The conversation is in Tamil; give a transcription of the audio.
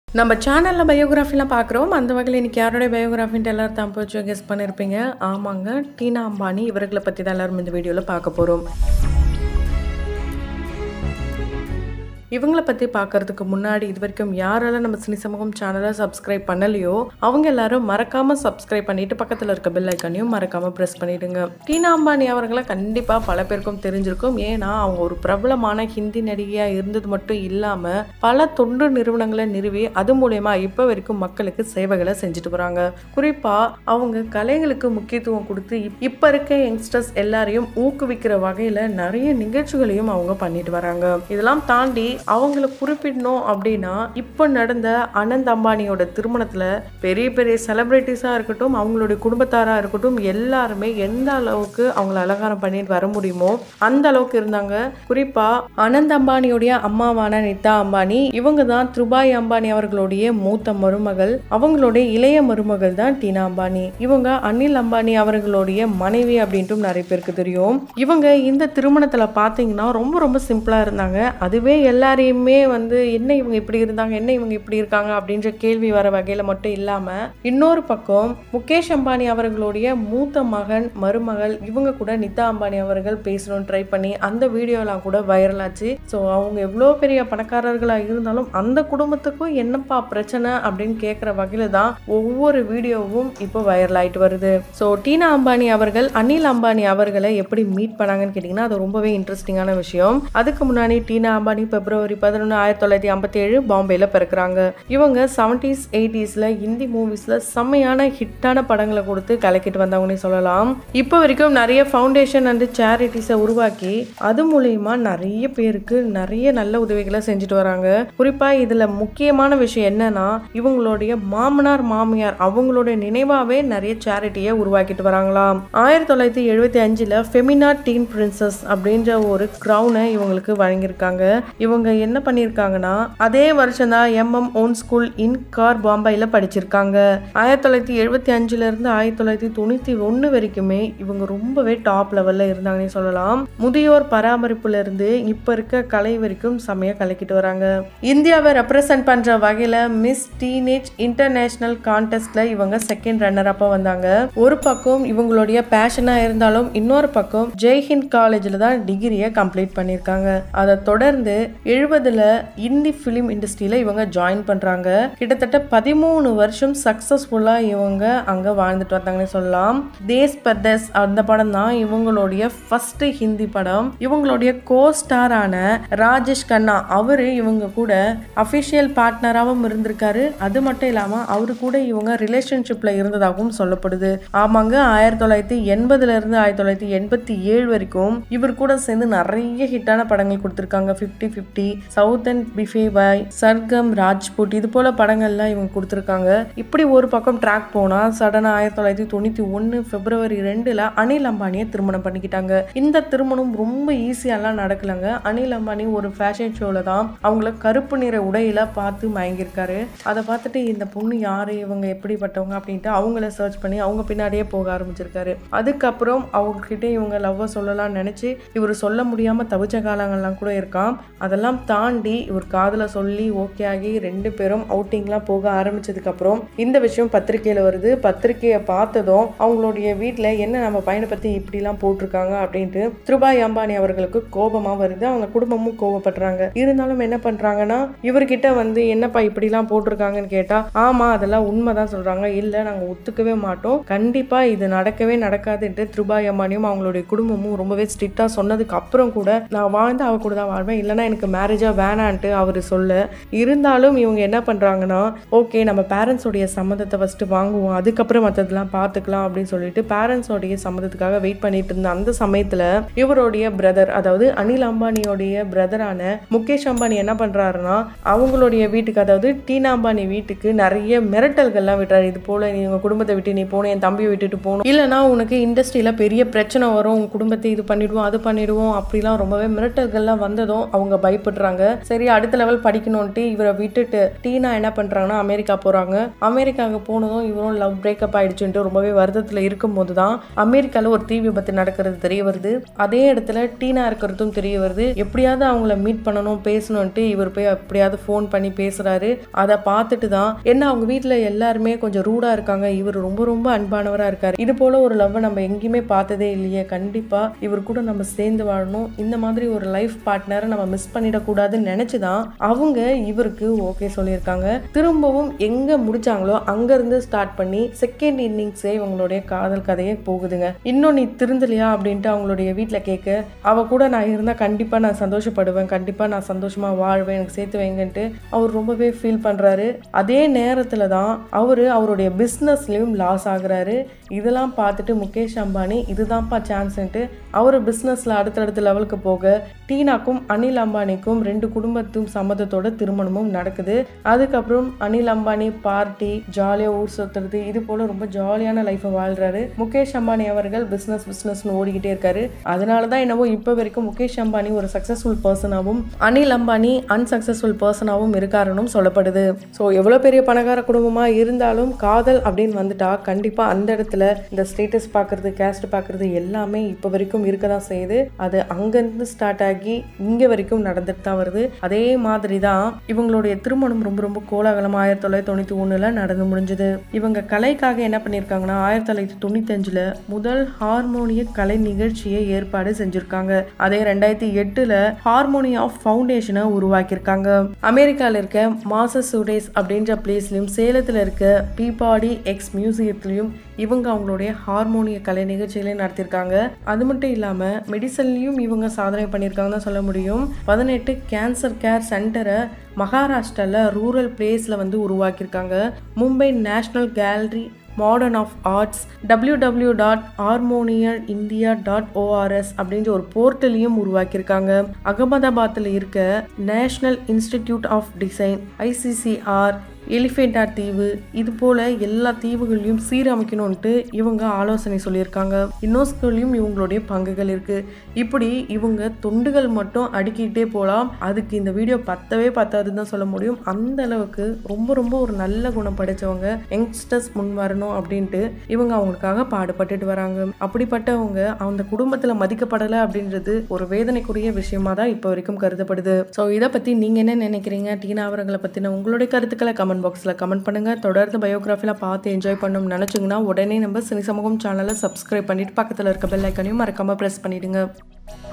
நம்ம சேனலில் பயோகிராஃபிலாம் பார்க்குறோம் அந்த வகையில் இன்றைக்கி யாருடைய பயோகிராஃபின்ட்டு எல்லாரும் தான் போச்சு கெஸ் பண்ணியிருப்பீங்க ஆமாங்க டீனா அம்பானி இவர்களை பற்றி தான் எல்லாரும் இந்த வீடியோவில் பார்க்க போகிறோம் இவங்கள பற்றி பார்க்கறதுக்கு முன்னாடி இது வரைக்கும் யாரெல்லாம் நம்ம சினி சமூகம் சேனலை சப்ஸ்கிரைப் பண்ணலையோ அவங்க எல்லாரும் மறக்காம சப்ஸ்கிரைப் பண்ணிட்டு பக்கத்தில் இருக்க பெல் ஐக்கானையும் மறக்காம ப்ரெஸ் பண்ணிடுங்க டீனா அம்பானி அவர்களை கண்டிப்பாக பல பேருக்கும் தெரிஞ்சிருக்கும் ஏன்னா அவங்க ஒரு பிரபலமான ஹிந்தி நடிகையாக இருந்தது மட்டும் இல்லாமல் பல தொண்டு நிறுவனங்களை நிறுவி அது மூலயமா இப்போ வரைக்கும் மக்களுக்கு சேவைகளை செஞ்சுட்டு வராங்க குறிப்பாக அவங்க கலைகளுக்கு முக்கியத்துவம் கொடுத்து இப்- இப்போ இருக்க யங்ஸ்டர்ஸ் எல்லாரையும் ஊக்குவிக்கிற வகையில் நிறைய நிகழ்ச்சிகளையும் அவங்க பண்ணிட்டு வராங்க இதெல்லாம் தாண்டி அவங்கள குறிப்பிடணும் அப்படின்னா இப்போ நடந்த அனந்த் அம்பானியோட திருமணத்தில் பெரிய பெரிய செலிப்ரிட்டிஸாக இருக்கட்டும் அவங்களுடைய குடும்பத்தாராக இருக்கட்டும் எல்லாருமே எந்த அளவுக்கு அவங்கள அலங்காரம் பண்ணிட்டு வர முடியுமோ அந்த அளவுக்கு இருந்தாங்க குறிப்பாக அனந்த் அம்பானியோடைய அம்மாவான நிதா அம்பானி இவங்க தான் துபாய் அம்பானி அவர்களுடைய மூத்த மருமகள் அவங்களுடைய இளைய மருமகள் தான் டீனா அம்பானி இவங்க அனில் அம்பானி அவர்களுடைய மனைவி அப்படின்ட்டும் நிறைய பேருக்கு தெரியும் இவங்க இந்த திருமணத்துல பாத்தீங்கன்னா ரொம்ப ரொம்ப சிம்பிளா இருந்தாங்க அதுவே எல்லாரையுமே வந்து என்ன இவங்க இப்படி இருந்தாங்க என்ன இவங்க இப்படி இருக்காங்க அப்படின்ற கேள்வி வர வகையில மட்டும் இல்லாம இன்னொரு பக்கம் முகேஷ் அம்பானி அவர்களுடைய மூத்த மகன் மருமகள் இவங்க கூட நிதா அம்பானி அவர்கள் பேசணும்னு ட்ரை பண்ணி அந்த வீடியோலாம் கூட வைரல் ஆச்சு ஸோ அவங்க எவ்வளோ பெரிய பணக்காரர்களாக இருந்தாலும் அந்த குடும்பத்துக்கும் என்னப்பா பிரச்சனை அப்படின்னு கேட்குற வகையில தான் ஒவ்வொரு வீடியோவும் இப்போ வைரல் ஆயிட்டு வருது ஸோ டீனா அம்பானி அவர்கள் அனில் அம்பானி அவர்களை எப்படி மீட் பண்ணாங்கன்னு கேட்டிங்கன்னா அது ரொம்பவே இன்ட்ரெஸ்டிங்கான விஷயம் அதுக்கு முன்னாடி டீனா அம்பானி பிப்ரவரி பதினொன்று ஆயிரத்தி தொள்ளாயிரத்தி ஐம்பத்தி ஏழு பாம்பேல பிறக்கிறாங்க இவங்க செவன்டிஸ் எயிட்டிஸ்ல ஹிந்தி மூவிஸ்ல செம்மையான ஹிட்டான படங்களை கொடுத்து கலக்கிட்டு வந்தவங்கன்னு சொல்லலாம் இப்போ வரைக்கும் நிறைய ஃபவுண்டேஷன் அண்ட் சேரிட்டிஸை உருவாக்கி அது மூலியமா நிறைய பேருக்கு நிறைய நல்ல உதவிகளை செஞ்சுட்டு வராங்க குறிப்பா இதுல முக்கியமான விஷயம் என்னன்னா இவங்களுடைய மாமனார் மாமியார் அவங்களுடைய நினைவாவே நிறைய சேரிட்டியை உருவாக்கிட்டு வராங்களாம் ஆயிரத்தி தொள்ளாயிரத்தி எழுபத்தி அஞ்சுல ஃபெமினா டீன் பிரின்சஸ் அப்படின்ற ஒரு க்ரௌனை இவங்களுக்கு வழங்கியிருக்காங்க இவங்க என்ன பண்ணியிருக்காங்கன்னா அதே வருஷம் தான் MM own school in car பாம்பேல படிச்சிருக்காங்க ஆயிரத்தி தொள்ளாயிரத்தி எழுபத்தி அஞ்சுல இருந்து ஆயிரத்தி தொள்ளாயிரத்தி தொண்ணூத்தி ஒன்று வரைக்குமே இவங்க ரொம்பவே டாப் லெவல்ல இருந்தாங்கன்னு சொல்லலாம் முதியோர் பராமரிப்புல இருந்து இப்ப இருக்க கலை வரைக்கும் செமையா கலக்கிட்டு வராங்க இந்தியாவை ரெப்ரசன்ட் பண்ற வகையில மிஸ் டீனேஜ் இன்டர்நேஷனல் கான்டெஸ்ட்ல இவங்க செகண்ட் ரன்னர் அப்பா வந்தாங்க ஒரு பக்கம் இவங்களுடைய பேஷனா இருந்தாலும் இன்னொரு பக்கம் ஜெய்ஹிந்த் காலேஜ்ல தான் டிகிரியை கம்ப்ளீட் பண்ணியிருக்காங்க அதை தொடர்ந்து எழுபதுல இந்தி ஃபிலிம் இண்டஸ்ட்ரியில இவங்க ஜாயின் பண்றாங்க கிட்டத்தட்ட பதிமூணு வருஷம் சக்சஸ்ஃபுல்லா இவங்க அங்க வாழ்ந்துட்டு வந்தாங்கன்னு சொல்லலாம் தேஸ் பர்தஸ் அந்த படம் தான் இவங்களுடைய ஃபர்ஸ்ட் ஹிந்தி படம் இவங்களுடைய கோ ஸ்டாரான ராஜேஷ் கண்ணா அவரு இவங்க கூட அஃபிஷியல் பார்ட்னராகவும் இருந்திருக்காரு அது மட்டும் இல்லாம அவரு கூட இவங்க ரிலேஷன்ஷிப்ல இருந்ததாகவும் சொல்லப்படுது ஆமாங்க ஆயிரத்தி தொள்ளாயிரத்தி எண்பதுல இருந்து ஆயிரத்தி தொள்ளாயிரத்தி எண்பத்தி ஏழு வரைக்கும் இவர் கூட சேர்ந்து நிறைய ஹிட்டான படங்கள் கொடுத்திருக்காங்க ஃபிஃப்டி ஃபிஃப்டி சவுத் அண்ட் பிஃபே பாய் சர்க்கம் ராஜ்புட் இது போல படங்கள்லாம் இவங்க கொடுத்துருக்காங்க இப்படி ஒரு பக்கம் ட்ராக் போனா சடனா ஆயிரத்தி தொள்ளாயிரத்தி தொண்ணூத்தி ஒன்னு பிப்ரவரி ரெண்டுல அனில் அம்பானியை திருமணம் பண்ணிக்கிட்டாங்க இந்த திருமணம் ரொம்ப ஈஸியாலாம் நடக்கலங்க அனில் அம்பானி ஒரு ஃபேஷன் ஷோல தான் அவங்கள கருப்பு நிற உடையில பார்த்து மயங்கியிருக்காரு அதை பார்த்துட்டு இந்த பொண்ணு யாரு இவங்க எப்படிப்பட்டவங்க அப்படின்ட்டு அவங்கள சர்ச் பண்ணி அவங்க பின்னாடியே போக ஆரம்பிச்சிருக்காரு அதுக்கப்புறம் அவங்க கிட்ட இவங்க லவ்வை சொல்லலாம்னு நினைச்சு இவர் சொல்ல முடியாம தவிச்ச காலங்கள்லாம் கூட இருக்கான் அதெல்லாம் தாண்டி இவர் காதல சொல்லி ஓகே ஆகி ரெண்டு பேரும் அவுட்டிங்லாம் போக ஆரம்பிச்சதுக்கு அப்புறம் இந்த விஷயம் பத்திரிக்கையில வருது பத்திரிக்கையை பார்த்ததும் அவங்களுடைய வீட்டில் என்ன நம்ம பையனை பத்தி இப்படிலாம் போட்டிருக்காங்க அப்படின்ட்டு திருபாய் அம்பானி அவர்களுக்கு கோபமா வருது அவங்க குடும்பமும் கோபப்படுறாங்க இருந்தாலும் என்ன பண்றாங்கன்னா இவர்கிட்ட வந்து என்னப்பா இப்படிலாம் போட்டிருக்காங்கன்னு கேட்டா ஆமா அதெல்லாம் உண்மைதான் சொல்றாங்க இல்ல நாங்க ஒத்துக்கவே மாட்டோம் கண்டிப்பா இது நடக்கவே நடக்காதுன்ட்டு திருபாய் அம்மானியும் அவங்களுடைய குடும்பமும் ரொம்பவே ஸ்ட்ரிக்டா சொன்னதுக்கு அப்புறம் கூட நான் வாழ்ந்து அவ கூட தான் வாழ்வேன் இல்லைன்னா எனக்கு மேரேஜா வேணான்ட்டு அவர் சொல்ல இருந்தாலும் இவங்க என்ன பண்றாங்கன்னா ஓகே நம்ம பேரண்ட்ஸோடைய சம்மதத்தை ஃபர்ஸ்ட் வாங்குவோம் அதுக்கப்புறம் மற்றதெல்லாம் பார்த்துக்கலாம் அப்படின்னு சொல்லிட்டு பேரண்ட்ஸோடைய சம்மதத்துக்காக வெயிட் பண்ணிட்டு இருந்த அந்த சமயத்துல இவருடைய பிரதர் அதாவது அனில் அம்பானியோடைய பிரதரான முகேஷ் அம்பானி என்ன பண்றாருன்னா அவங்களுடைய வீட்டுக்கு அதாவது டீனா அம்பானி வீட்டுக்கு நிறைய மிரட்டல்கள்லாம் விடுறாரு இது போல நீ உங்க குடும்பத்தை விட்டு நீ போகணும் என் தம்பியை விட்டுட்டு போகணும் இல்லைன்னா உனக்கு இண்டஸ்ட்ரியில பெரிய பிரச்சனை வரும் உங்க குடும்பத்தை இது பண்ணிடுவோம் அது பண்ணிடுவோம் அப்படிலாம் ரொம்பவே மிரட்டல்கள்லாம் வந்ததும் அவங்க பயப்பட்டு கூப்பிடுறாங்க சரி அடுத்த லெவல் படிக்கணும்ட்டு இவரை விட்டுட்டு டீனா என்ன பண்றாங்கன்னா அமெரிக்கா போறாங்க அமெரிக்காவுக்கு போனதும் இவரும் லவ் பிரேக்கப் ஆயிடுச்சுன்ட்டு ரொம்பவே வருத்தத்துல இருக்கும்போது தான் அமெரிக்கால ஒரு தீ விபத்து நடக்கிறது தெரிய வருது அதே இடத்துல டீனா இருக்கிறதும் தெரிய வருது எப்படியாவது அவங்கள மீட் பண்ணணும் பேசணும்ட்டு இவர் போய் எப்படியாவது ஃபோன் பண்ணி பேசுறாரு அதை பார்த்துட்டு தான் என்ன அவங்க வீட்டில் எல்லாருமே கொஞ்சம் ரூடா இருக்காங்க இவர் ரொம்ப ரொம்ப அன்பானவரா இருக்காரு இது போல ஒரு லவ்வை நம்ம எங்கேயுமே பார்த்ததே இல்லையே கண்டிப்பா இவர் கூட நம்ம சேர்ந்து வாழணும் இந்த மாதிரி ஒரு லைஃப் பார்ட்னரை நம்ம மிஸ் பண்ணிடக்கூடாதுன்னு நினைச்சுதான் அவங்க இவருக்கு ஓகே சொல்லியிருக்காங்க திரும்பவும் எங்க முடிச்சாங்களோ அங்க இருந்து ஸ்டார்ட் பண்ணி செகண்ட் இன்னிங்ஸே இவங்களுடைய காதல் கதையே போகுதுங்க இன்னும் நீ திருந்தலையா அப்படின்ட்டு அவங்களுடைய வீட்டில் கேட்க அவ கூட நான் இருந்தா கண்டிப்பா நான் சந்தோஷப்படுவேன் கண்டிப்பா நான் சந்தோஷமா வாழ்வேன் எனக்கு சேர்த்து வைங்கன்ட்டு அவர் ரொம்பவே ஃபீல் பண்றாரு அதே நேரத்துல தான் அவரு அவருடைய பிஸ்னஸ்லயும் லாஸ் ஆகுறாரு இதெல்லாம் பார்த்துட்டு முகேஷ் அம்பானி இதுதான்ப்பா சான்ஸ்ன்ட்டு அவர் பிஸ்னஸில் அடுத்தடுத்த லெவலுக்கு போக டீனாக்கும் அனில் அம்பானிக்கும் ரெண்டு குடும்பத்தும் சம்மதத்தோட திருமணமும் நடக்குது அதுக்கப்புறம் அனில் அம்பானி பார்ட்டி ஜாலியாக ஊர் சுற்றுறது இது போல் ரொம்ப ஜாலியான லைஃப்பை வாழ்கிறாரு முகேஷ் அம்பானி அவர்கள் பிஸ்னஸ் பிஸ்னஸ்னு ஓடிக்கிட்டே இருக்காரு அதனால தான் என்னவோ இப்போ வரைக்கும் முகேஷ் அம்பானி ஒரு சக்ஸஸ்ஃபுல் பர்சனாகவும் அனில் அம்பானி அன்சக்ஸஸ்ஃபுல் பர்சனாகவும் இருக்காருன்னு சொல்லப்படுது ஸோ எவ்வளோ பெரிய பணக்கார குடும்பமாக இருந்தாலும் காதல் அப்படின்னு வந்துட்டா கண்டிப்பாக அந்த இடத்துல இந்த ஸ்டேட்டஸ் பார்க்குறது கேஸ்ட் பார்க்குறது எல்லாமே இப்போ வரைக்கும் இருக்க தான் செய்யுது அது அங்கேருந்து ஸ்டார்ட் ஆகி இங்கே வரைக்கும் நடந்துட்டு தான் வருது அதே மாதிரி தான் இவங்களுடைய திருமணம் ரொம்ப ரொம்ப கோலாகலமாக ஆயிரத்தி தொள்ளாயிரத்தி தொண்ணூற்றி ஒன்றில் நடந்து முடிஞ்சது இவங்க கலைக்காக என்ன பண்ணியிருக்காங்கன்னா ஆயிரத்தி தொள்ளாயிரத்தி தொண்ணூத்தஞ்சில் முதல் ஹார்மோனிய கலை நிகழ்ச்சியை ஏற்பாடு செஞ்சுருக்காங்க அதே ரெண்டாயிரத்தி எட்டில் ஹார்மோனி ஆஃப் ஃபவுண்டேஷனை உருவாக்கியிருக்காங்க அமெரிக்காவில் இருக்க மாசசூடேஸ் அப்படின்ற பிளேஸ்லையும் சேலத்தில் இருக்க பீபாடி எக்ஸ் மியூசியத்துலையும் இவங்க அவங்களுடைய ஹார்மோனிய கலை நிகழ்ச்சிகளையும் நடத்தியிருக்காங்க அது மட்டும் இல்லாமல் மெடிசன்லையும் இவங்க சாதனை பண்ணியிருக்காங்க தான் சொல்ல முடியும் பதினெட்டு கேன்சர் கேர் சென்டரை மகாராஷ்டிராவில் ரூரல் பிளேஸில் வந்து உருவாக்கியிருக்காங்க Mumbai national gallery modern of arts W W dot ஹார்மோனியர் இந்தியா டாட் ஓஆர்எஸ் அப்படின்ற ஒரு போர்ட்டலையும் உருவாக்கியிருக்காங்க அகமதாபாத்தில் இருக்க national institute of design ICCR Elephanta தீவு இது போல எல்லா தீவுகளையும் சீரமைக்கணும்ட்டு இவங்க ஆலோசனை சொல்லியிருக்காங்க யுனெஸ்கோலையும் இவங்களுடைய பங்குகள் இருக்கு இப்படி இவங்க தொண்டுகள் மட்டும் அடுக்கிட்டே போகலாம் அதுக்கு இந்த வீடியோ பத்தவே பத்தாதுன்னு தான் சொல்ல முடியும் அந்த அளவுக்கு ரொம்ப ரொம்ப ஒரு நல்ல குணம் படைச்சவங்க யங்ஸ்டர்ஸ் முன் வரணும் அப்படின்ட்டு இவங்க அவங்களுக்காக பாடுபட்டுட்டு வராங்க அப்படிப்பட்டவங்க அந்த குடும்பத்துல மதிக்கப்படலை அப்படின்றது ஒரு வேதனைக்குரிய விஷயமா தான் இப்போ வரைக்கும் கருதப்படுது ஸோ இதை பத்தி நீங்க என்ன நினைக்கிறீங்க டீனா அவர்களை பத்தின உங்களுடைய கருத்துக்களை கமெண்ட் பாக்ஸில் கமெண்ட் பண்ணுங்க தொடர்ந்து பயோகிராஃபிலாம் பார்த்து என்ஜாய் பண்ணணும்னு நினச்சிங்கன்னா உடனே நம்ம சினி சமூகம் சேனலை சப்ஸ்கிரைப் பண்ணிட்டு பக்கத்தில் இருக்க பெல் ஐக்கனையும் மறக்காம ப்ரெஸ் பண்ணிடுங்க